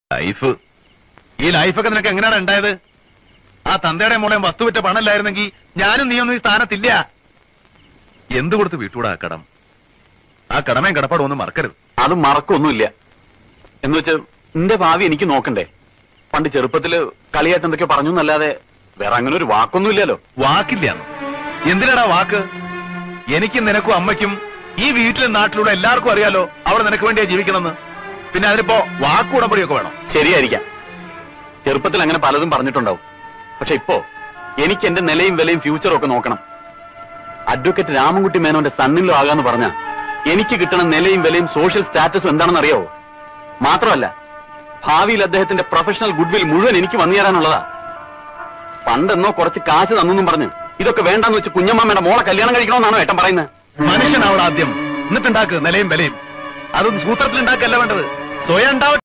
life ഈ ലൈഫൊക്കെ നിനക്ക് എങ്ങനെയാണ് ഉണ്ടായത് ആ തന്തയുടെ മോളെയും വസ്തു വിറ്റ പണമില്ലായിരുന്നെങ്കിൽ ഞാനും നീയൊന്നും ഈ സ്ഥാനത്തില്ല എന്ത് കൊടുത്ത് വീട്ടൂടാ ആ കടം ആ കടമയും കടപ്പാടും ഒന്നും മറക്കരുത് അത് മറക്കൊന്നുമില്ല എന്ന് വെച്ച് നിന്റെ ഭാവി എനിക്ക് നോക്കണ്ടേ പണ്ട് ചെറുപ്പത്തില് കളിയായിട്ട് എന്തൊക്കെ പറഞ്ഞു എന്നല്ലാതെ വേറെ അങ്ങനെ ഒരു വാക്കൊന്നുമില്ലല്ലോ വാക്കില്ല എന്തിനാടാ വാക്ക് എനിക്കും നിനക്കും അമ്മയ്ക്കും ഈ വീട്ടിലും നാട്ടിലുള്ള എല്ലാവർക്കും അറിയാലോ അവിടെ നിനക്ക് വേണ്ടിയാ ജീവിക്കണമെന്ന് പിന്നെ അതിനിപ്പോ വാക്കുടമ്പടിയൊക്കെ വേണം ശരിയായിരിക്കാം ചെറുപ്പത്തിൽ അങ്ങനെ പലതും പറഞ്ഞിട്ടുണ്ടാവും പക്ഷെ ഇപ്പോ എനിക്ക് എന്റെ നിലയും വിലയും ഫ്യൂച്ചറും ഒക്കെ നോക്കണം അഡ്വക്കേറ്റ് രാമൻകുട്ടി മേനോന്റെ സണ്ണിലോ ആകാന്ന് പറഞ്ഞ എനിക്ക് കിട്ടണ നിലയും വിലയും സോഷ്യൽ സ്റ്റാറ്റസും എന്താണെന്ന് അറിയാവോ മാത്രമല്ല ഭാവിയിൽ അദ്ദേഹത്തിന്റെ പ്രൊഫഷണൽ ഗുഡ്വിൽ മുഴുവൻ എനിക്ക് വന്നു തരാനുള്ളതാ പണ്ടെന്നോ കുറച്ച് കാശ് തന്നെന്നും പറഞ്ഞ് ഇതൊക്കെ വേണ്ടെന്ന് വെച്ച് കുഞ്ഞമ്മമ്മയുടെ മോളെ കല്യാണം കഴിക്കണമെന്നാണോ ഏട്ടൻ പറയുന്നത് മനുഷ്യനാവണം ആദ്യം എന്നിട്ടുണ്ടാക്ക് നിലയും വിലയും അതൊന്നും സൂത്രത്തിൽ ഉണ്ടാക്കല്ല വേണ്ടത് സ്വയം ഉണ്ടാവട്ടെ